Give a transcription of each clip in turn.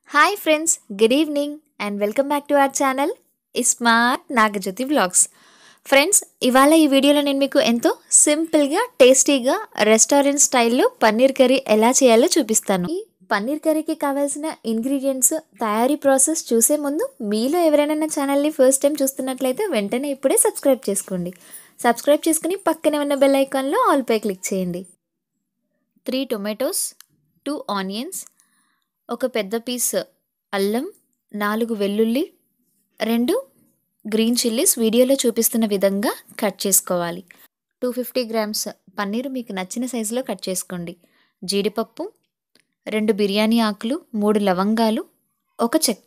hi friends good evening and welcome back to our channel smart Nagajyoti vlogs friends ఇవాళ ఈ వీడియోలో నేను మీకు ఎంతో సింపుల్గా టేస్టీగా రెస్టారెంట్ స్టైల్లో పన్నీర్ కర్రీ ఎలా చేయాలో చూపిస్తాను ఈ పన్నీర్ కర్రీకి కావాల్సిన ఇంగ్రీడియంట్స్ తయారీ ప్రాసెస్ చూసే ముందు మీలో ఎవరైనా నా ఛానల్ని ఫస్ట్ టైం చూస్తున్నట్లయితే వెంటనే ఇప్పుడే సబ్స్క్రైబ్ చేసుకోండి సబ్స్క్రైబ్ చేసుకుని పక్కనే ఉన్న బెల్ ఐకాన్లో ఆల్ పై క్లిక్ చేయండి త్రీ టొమాటోస్ టూ ఆనియన్స్ ఒక పెద్ద పీస్ అల్లం నాలుగు వెల్లుల్లి రెండు గ్రీన్ చిల్లీస్ వీడియోలో చూపిస్తున్న విధంగా కట్ చేసుకోవాలి టూ ఫిఫ్టీ గ్రామ్స్ పన్నీరు మీకు నచ్చిన సైజులో కట్ చేసుకోండి జీడిపప్పు రెండు బిర్యానీ ఆకులు మూడు లవంగాలు ఒక చెక్క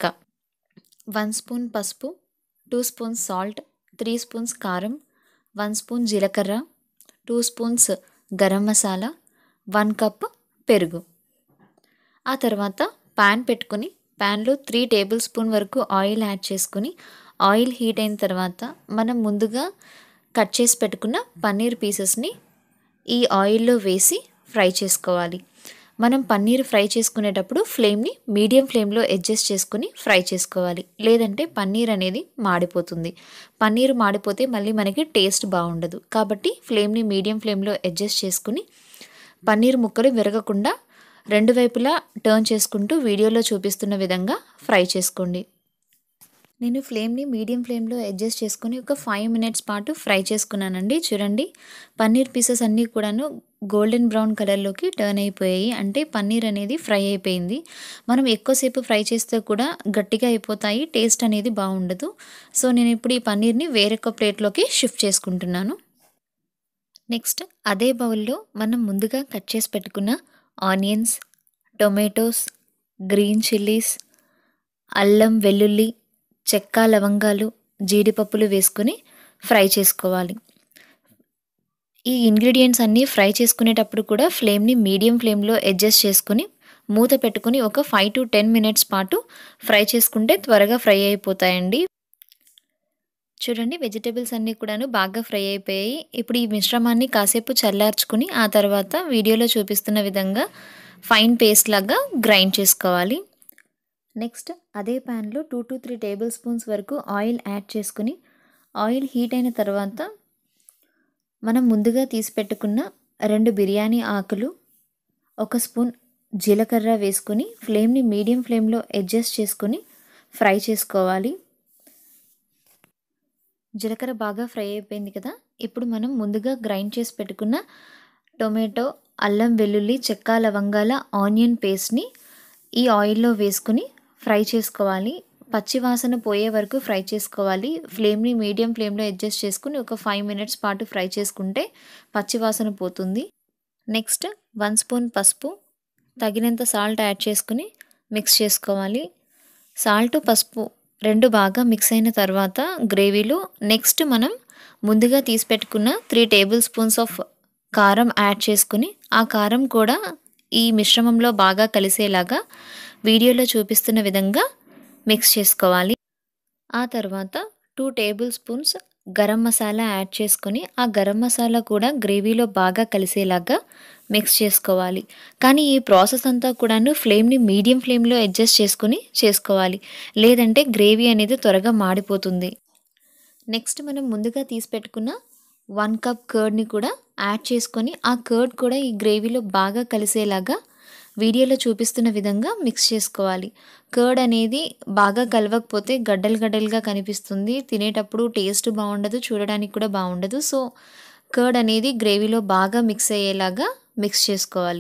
వన్ స్పూన్ పసుపు two spoons salt three spoons కారం వన్ స్పూన్ జీలకర్ర two spoons garam masala one cup పెరుగు ఆ తర్వాత ప్యాన్ పెట్టుకుని ప్యాన్లో త్రీ టేబుల్ స్పూన్ వరకు ఆయిల్ యాడ్ చేసుకుని ఆయిల్ హీట్ అయిన తర్వాత మనం ముందుగా కట్ చేసి పెట్టుకున్న పన్నీర్ పీసెస్ని ఈ ఆయిల్లో వేసి ఫ్రై చేసుకోవాలి మనం పన్నీర్ ఫ్రై చేసుకునేటప్పుడు ఫ్లేమ్ని మీడియం ఫ్లేమ్లో అడ్జస్ట్ చేసుకుని ఫ్రై చేసుకోవాలి లేదంటే పన్నీర్ అనేది మాడిపోతుంది పన్నీర్ మాడిపోతే మళ్ళీ మనకి టేస్ట్ బాగుండదు కాబట్టి ఫ్లేమ్ని మీడియం ఫ్లేమ్లో అడ్జస్ట్ చేసుకుని పన్నీర్ ముక్కలు విరగకుండా రెండు వైపులా టర్న్ చేసుకుంటూ వీడియోలో చూపిస్తున్న విధంగా ఫ్రై చేసుకోండి నేను ఫ్లేమ్ని మీడియం ఫ్లేమ్లో అడ్జస్ట్ చేసుకొని ఒక ఫైవ్ మినిట్స్ పాటు ఫ్రై చేసుకున్నానండి చూడండి పన్నీర్ పీసెస్ అన్నీ కూడాను గోల్డెన్ బ్రౌన్ కలర్లోకి టర్న్ అయిపోయాయి అంటే పన్నీర్ అనేది ఫ్రై అయిపోయింది మనం ఎక్కువసేపు ఫ్రై చేస్తే కూడా గట్టిగా అయిపోతాయి టేస్ట్ అనేది బాగుండదు సో నేను ఇప్పుడు ఈ పన్నీర్ని వేరొక ప్లేట్లోకి షిఫ్ట్ చేసుకుంటున్నాను నెక్స్ట్ అదే బౌల్లో మనం ముందుగా కట్ చేసి పెట్టుకున్న ఆనియన్స్ టొమాటోస్ గ్రీన్ చిల్లీస్ అల్లం వెల్లుల్లి చెక్క లవంగాలు జీడిపప్పులు వేసుకుని ఫ్రై చేసుకోవాలి ఈ ఇంగ్రీడియంట్స్ అన్నీ ఫ్రై చేసుకునేటప్పుడు కూడా ఫ్లేమ్ని మీడియం ఫ్లేమ్లో అడ్జస్ట్ చేసుకుని మూత పెట్టుకుని ఒక ఫైవ్ టు టెన్ మినిట్స్ పాటు ఫ్రై చేసుకుంటే త్వరగా ఫ్రై అయిపోతాయండి చూడండి వెజిటేబుల్స్ అన్నీ కూడాను బాగా ఫ్రై అయిపోయాయి ఇప్పుడు ఈ మిశ్రమాన్ని కాసేపు చల్లార్చుకుని ఆ తర్వాత వీడియోలో చూపిస్తున్న విధంగా ఫైన్ పేస్ట్ లాగా గ్రైండ్ చేసుకోవాలి నెక్స్ట్ అదే ప్యాన్లో two to three tablespoons వరకు ఆయిల్ యాడ్ చేసుకుని ఆయిల్ హీట్ అయిన తర్వాత మనం ముందుగా తీసి పెట్టుకున్న రెండు బిర్యానీ ఆకులు ఒక స్పూన్ జీలకర్ర వేసుకొని ఫ్లేమ్ని మీడియం ఫ్లేమ్లో అడ్జస్ట్ చేసుకొని ఫ్రై చేసుకోవాలి జీలకర్ర బాగా ఫ్రై అయిపోయింది కదా ఇప్పుడు మనం ముందుగా గ్రైండ్ చేసి పెట్టుకున్న టొమాటో అల్లం వెల్లుల్లి చెక్క లవంగాల ఆనియన్ పేస్ట్ని ఈ ఆయిల్లో వేసుకుని ఫ్రై చేసుకోవాలి పచ్చి వాసన పోయే వరకు ఫ్రై చేసుకోవాలి ఫ్లేమ్ని మీడియం ఫ్లేమ్లో అడ్జస్ట్ చేసుకుని ఒక ఫైవ్ మినిట్స్ పాటు ఫ్రై చేసుకుంటే పచ్చి వాసన పోతుంది నెక్స్ట్ వన్ స్పూన్ పసుపు తగినంత సాల్ట్ యాడ్ చేసుకుని మిక్స్ చేసుకోవాలి సాల్ట్ పసుపు రెండు బాగా మిక్స్ అయిన తర్వాత గ్రేవీలో నెక్స్ట్ మనం ముందుగా తీసి పెట్టుకున్న త్రీ టేబుల్ స్పూన్స్ ఆఫ్ కారం యాడ్ చేసుకుని ఆ కారం కూడా ఈ మిశ్రమంలో బాగా కలిసేలాగా వీడియోలో చూపిస్తున్న విధంగా మిక్స్ చేసుకోవాలి ఆ తర్వాత two tablespoons garam masala add చేసుకొని ఆ గరం మసాలా కూడా గ్రేవీలో బాగా కలిసేలాగా మిక్స్ చేసుకోవాలి కానీ ఈ ప్రాసెస్ అంతా కూడాను ఫ్లేమ్ని మీడియం ఫ్లేమ్లో అడ్జస్ట్ చేసుకుని చేసుకోవాలి లేదంటే గ్రేవీ అనేది త్వరగా మాడిపోతుంది నెక్స్ట్ మనం ముందుగా తీసి పెట్టుకున్న వన్ కప్ కర్డ్ని కూడా యాడ్ చేసుకొని ఆ కర్డ్ కూడా ఈ గ్రేవీలో బాగా కలిసేలాగా వీడియోలో చూపిస్తున్న విధంగా మిక్స్ చేసుకోవాలి కర్డ్ అనేది బాగా కలవకపోతే గడ్డలు గడ్డలుగా కనిపిస్తుంది తినేటప్పుడు టేస్ట్ బాగుండదు చూడడానికి కూడా బాగుండదు సో కర్డ్ అనేది గ్రేవీలో బాగా మిక్స్ అయ్యేలాగా మిక్స్ చేసుకోవాలి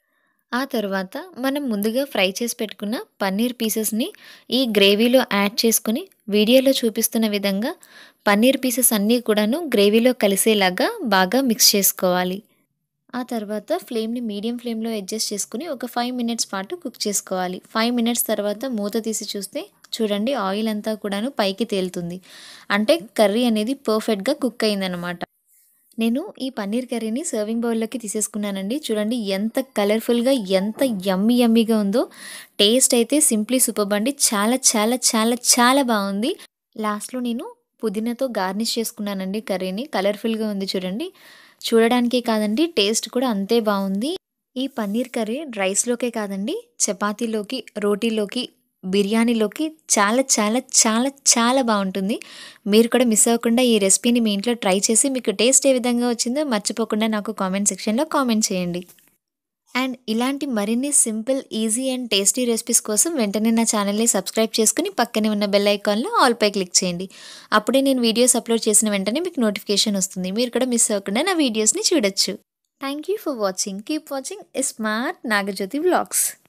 ఆ తర్వాత మనం ముందుగా ఫ్రై చేసి పెట్టుకున్న పన్నీర్ పీసెస్ని ఈ గ్రేవీలో యాడ్ చేసుకుని వీడియోలో చూపిస్తున్న విధంగా పన్నీర్ పీసెస్ అన్నీ కూడాను గ్రేవీలో కలిసేలాగా బాగా మిక్స్ చేసుకోవాలి ఆ తర్వాత ఫ్లేమ్ని మీడియం ఫ్లేమ్లో అడ్జస్ట్ చేసుకుని ఒక ఫైవ్ మినిట్స్ పాటు కుక్ చేసుకోవాలి ఫైవ్ మినిట్స్ తర్వాత మూత తీసి చూస్తే చూడండి ఆయిల్ అంతా కూడాను పైకి తేలుతుంది అంటే కర్రీ అనేది పర్ఫెక్ట్గా కుక్ అయిందనమాట నేను ఈ పన్నీర్ కర్రీని సర్వింగ్ బౌల్లోకి తీసేసుకున్నానండి చూడండి ఎంత కలర్ఫుల్గా ఎంత యమ్మీ యమ్మీగా ఉందో టేస్ట్ అయితే సింప్లీ సూపర్ అండి చాలా చాలా చాలా చాలా బాగుంది లాస్ట్లో నేను పుదీనాతో గార్నిష్ చేసుకున్నానండి కర్రీని కలర్ఫుల్గా ఉంది చూడండి చూడడానికే కాదండి టేస్ట్ కూడా అంతే బాగుంది ఈ పన్నీర్ కర్రీ రైస్లోకే కాదండి చపాతీలోకి రోటీలోకి బిర్యానీలోకి చాలా చాలా చాలా చాలా బాగుంటుంది మీరు కూడా మిస్ అవ్వకుండా ఈ రెసిపీని మీ ఇంట్లో ట్రై చేసి మీకు టేస్ట్ ఏ విధంగా వచ్చిందో మర్చిపోకుండా నాకు కామెంట్ సెక్షన్లో కామెంట్ చేయండి అండ్ ఇలాంటి మరిన్ని simple easy and tasty recipes కోసం వెంటనే నా ఛానల్ని సబ్స్క్రైబ్ చేసుకుని పక్కనే ఉన్న బెల్ ఐకాన్లో ఆల్ పై క్లిక్ చేయండి అప్పుడే నేను వీడియోస్ అప్లోడ్ చేసిన వెంటనే మీకు నోటిఫికేషన్ వస్తుంది మీరు కూడా మిస్ అవ్వకుండా నా వీడియోస్ని చూడొచ్చు thank you for watching keep watching smart Nagajyoti vlogs